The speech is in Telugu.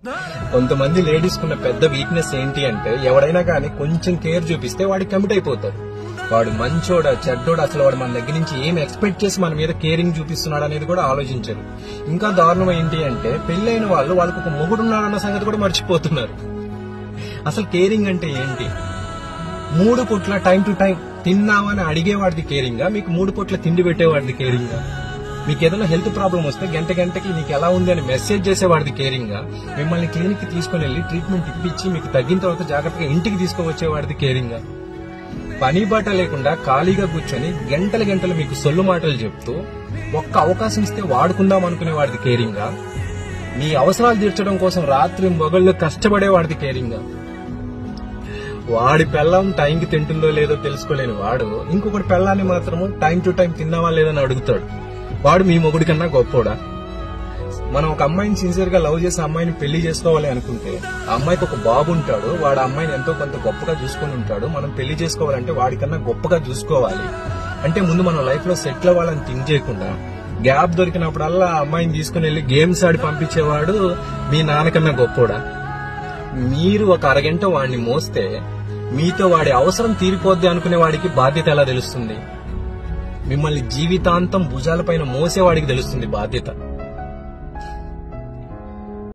కొంతమంది లేడీస్ కున్న పెద్ద వీక్నెస్ ఏంటి అంటే ఎవడైనా కానీ కొంచెం కేర్ చూపిస్తే వాడికి కమిట్ అయిపోతారు వాడు మంచోడా చెడ్డోడా అసలు వాడు మన దగ్గర నుంచి ఏం ఎక్స్పెక్ట్ చేసి మన మీద కేరింగ్ చూపిస్తున్నాడు అనేది కూడా ఆలోచించరు ఇంకా దారుణం ఏంటి అంటే పెళ్ళైన వాళ్ళు వాళ్ళకు ఒక మొగుడు ఉన్నాడన్న సంగతి కూడా మర్చిపోతున్నారు అసలు కేరింగ్ అంటే ఏంటి మూడు పుట్ల టైం టు టైం తిన్నామని అడిగేవాడిది కేరింగా మీకు మూడు పుట్ల తిండి పెట్టేవాడిది కేరింగా మీకు ఏదైనా హెల్త్ ప్రాబ్లం వస్తే గంట గంటకి నీకు ఎలా ఉంది అని మెసేజ్ చేసేవాడిది కేరింగా మిమ్మల్ని క్లినిక్ కి తీసుకుని వెళ్ళి ట్రీట్మెంట్ ఇప్పించి మీకు తగ్గిన తర్వాత జాగ్రత్తగా ఇంటికి తీసుకువచ్చేవాడిది కేరింగా పని బాట లేకుండా ఖాళీగా కూర్చొని గంటల గంటలు మీకు సొల్లు మాటలు చెప్తూ ఒక్క అవకాశం ఇస్తే వాడుకుందాం అనుకునే వాడిది కేరింగా మీ అవసరాలు తీర్చడం కోసం రాత్రి మొగళ్ళు కష్టపడేవాడిది కేరింగా వాడి పెళ్ళం టైంకి తింటుందో లేదో తెలుసుకోలేని వాడు ఇంకొకటి పెళ్ళాన్ని మాత్రము టైం టు టైం తిన్నావా లేదని అడుగుతాడు వాడు మీ మొగుడి కన్నా గొప్పోడా మనం ఒక అమ్మాయిని సిన్సియర్ గా లవ్ చేసే అమ్మాయిని పెళ్లి చేసుకోవాలి అనుకుంటే ఆ అమ్మాయికి ఒక బాబు ఉంటాడు వాడు ఆ అమ్మాయిని ఎంతో కొంత గొప్పగా చూసుకుని ఉంటాడు మనం పెళ్లి చేసుకోవాలంటే వాడికన్నా గొప్పగా చూసుకోవాలి అంటే ముందు మనం లైఫ్ లో సెటిల్ అవ్వాలని థింక్ చేయకుండా గ్యాప్ దొరికినప్పుడల్లా ఆ అమ్మాయిని తీసుకుని వెళ్ళి గేమ్స్ ఆడి పంపించేవాడు మీ నాన్నకన్నా గొప్పోడా మీరు ఒక అరగంట వాడిని మోస్తే మీతో వాడి అవసరం తీరిపోద్ది అనుకునే వాడికి బాధ్యత ఎలా తెలుస్తుంది మిమ్మల్ని జీవితాంతం భుజాలపైన మోసేవాడికి తెలుస్తుంది బాధ్యత